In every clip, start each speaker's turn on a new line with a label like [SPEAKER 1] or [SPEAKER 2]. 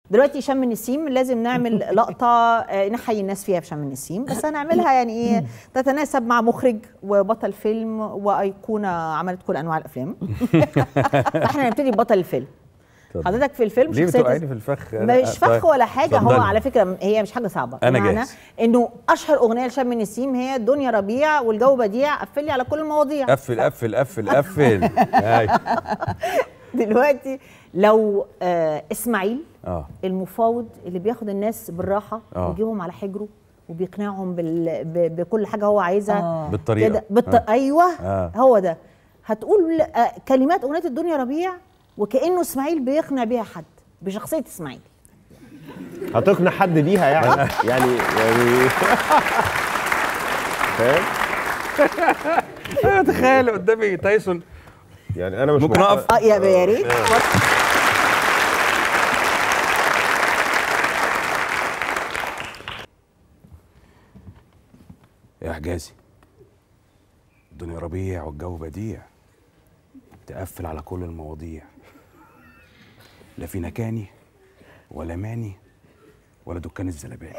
[SPEAKER 1] دلوقتي شم النسيم لازم نعمل لقطه آه، نحيي الناس فيها في شم النسيم بس هنعملها يعني ايه تتناسب مع مخرج وبطل فيلم وايقونه عملت كل انواع الافلام فاحنا نبتدي ببطل الفيلم حضرتك في الفيلم
[SPEAKER 2] ليه
[SPEAKER 1] شخصية-
[SPEAKER 2] بتوقعيني في الفخ
[SPEAKER 1] مش فخ ولا حاجه هو
[SPEAKER 2] اتفضلي.
[SPEAKER 1] على فكره هي مش حاجه صعبه
[SPEAKER 2] أنا
[SPEAKER 1] بمعنى
[SPEAKER 2] جاهز.
[SPEAKER 1] انه اشهر اغنيه لشم النسيم هي دنيا ربيع والجو بديع قفل لي على كل المواضيع
[SPEAKER 2] قفل قفل قفل قفل أيوة.
[SPEAKER 1] دلوقتي لو آه اسماعيل
[SPEAKER 2] اه
[SPEAKER 1] المفاوض اللي بياخد الناس بالراحه
[SPEAKER 2] آه.
[SPEAKER 1] ويجيبهم على حجره وبيقنعهم بال... ب... بكل حاجه هو عايزها
[SPEAKER 3] آه.
[SPEAKER 2] بالطريقه
[SPEAKER 1] كده بالط...
[SPEAKER 2] آه.
[SPEAKER 1] ايوه
[SPEAKER 2] آه.
[SPEAKER 1] هو ده هتقول آه كلمات اغنيه الدنيا ربيع وكانه اسماعيل بيقنع بيها حد بشخصيه اسماعيل
[SPEAKER 4] هتقنع حد بيها يعني يعني يعني فاهم
[SPEAKER 2] أنا تخيل قدامي تايسون
[SPEAKER 4] يعني انا مش
[SPEAKER 2] ممكن
[SPEAKER 4] محتاج-
[SPEAKER 2] أقف؟
[SPEAKER 1] اه يا يا ريت
[SPEAKER 2] يا حجازي الدنيا ربيع والجو بديع تقفل على كل المواضيع لا في نكاني ولا ماني ولا دكان الزلباني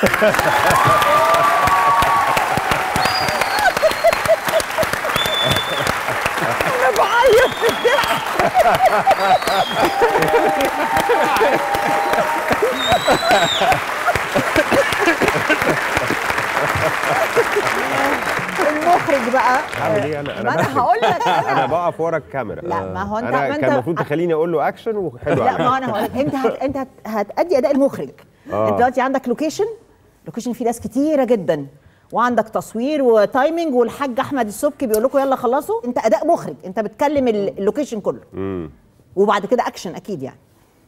[SPEAKER 1] المخرج بقى
[SPEAKER 4] اعمل ايه انا
[SPEAKER 1] ما
[SPEAKER 4] انا
[SPEAKER 1] انا
[SPEAKER 4] بخرج.
[SPEAKER 1] هقول لك
[SPEAKER 4] انا
[SPEAKER 1] انا
[SPEAKER 4] بقف ورا الكاميرا
[SPEAKER 1] لا، ما هو أنت-
[SPEAKER 4] انا
[SPEAKER 1] ما
[SPEAKER 4] كان
[SPEAKER 1] أنت-
[SPEAKER 4] المفروض تخليني اقول له اكشن وحلو
[SPEAKER 1] لا
[SPEAKER 4] عليا
[SPEAKER 1] ما انا هقول لك انت هت... انت هت... هتأدي اداء المخرج
[SPEAKER 4] آه.
[SPEAKER 1] انت دلوقتي عندك لوكيشن لوكيشن فيه ناس كتيره جدا وعندك تصوير وتايمنج والحاج احمد السبكي بيقول لكم يلا خلصوا انت اداء مخرج انت بتكلم ال- اللوكيشن كله
[SPEAKER 4] امم
[SPEAKER 1] وبعد كده اكشن اكيد يعني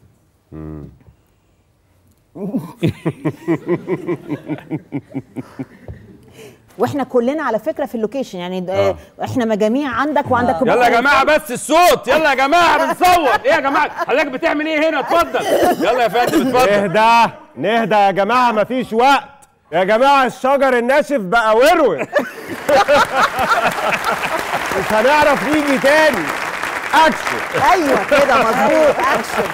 [SPEAKER 1] واحنا كلنا على فكره في اللوكيشن يعني آه. احنا مجاميع عندك وعندك
[SPEAKER 2] يلا يا جماعه بس الصوت يلا يا جماعه بنصوت ايه يا جماعه حضرتك بتعمل ايه هنا اتفضل يلا يا فندم اتفضل
[SPEAKER 4] نهدى نهدى يا جماعه مفيش وقت يا جماعه الشجر الناشف بقى ورور مش هنعرف نيجي تاني اكشن
[SPEAKER 1] ايوه كده مظبوط اكشن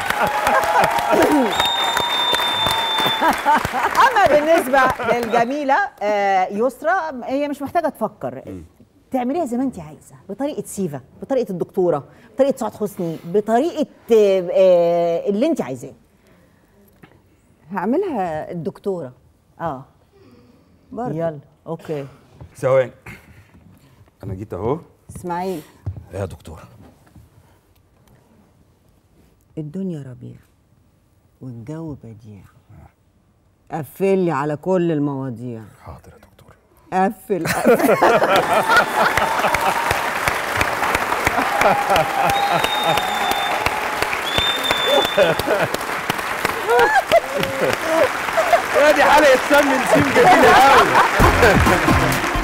[SPEAKER 1] اما بالنسبه للجميله آه، يسرى هي مش محتاجه تفكر تعمليها زي ما انت عايزه بطريقه سيفا بطريقه الدكتوره بطريقه سعاد حسني بطريقه آه، آه، اللي انت عايزاه
[SPEAKER 3] هعملها الدكتوره
[SPEAKER 1] اه
[SPEAKER 3] برضه
[SPEAKER 1] يلا اوكي
[SPEAKER 2] ثواني انا جيت اهو
[SPEAKER 3] اسماعيل
[SPEAKER 2] يا دكتور
[SPEAKER 3] الدنيا ربيع والجو بديع قفل لي على كل المواضيع
[SPEAKER 2] حاضر يا دكتور
[SPEAKER 3] قفل قفل
[SPEAKER 2] يا دي حلقه سم نسيم جميله قوي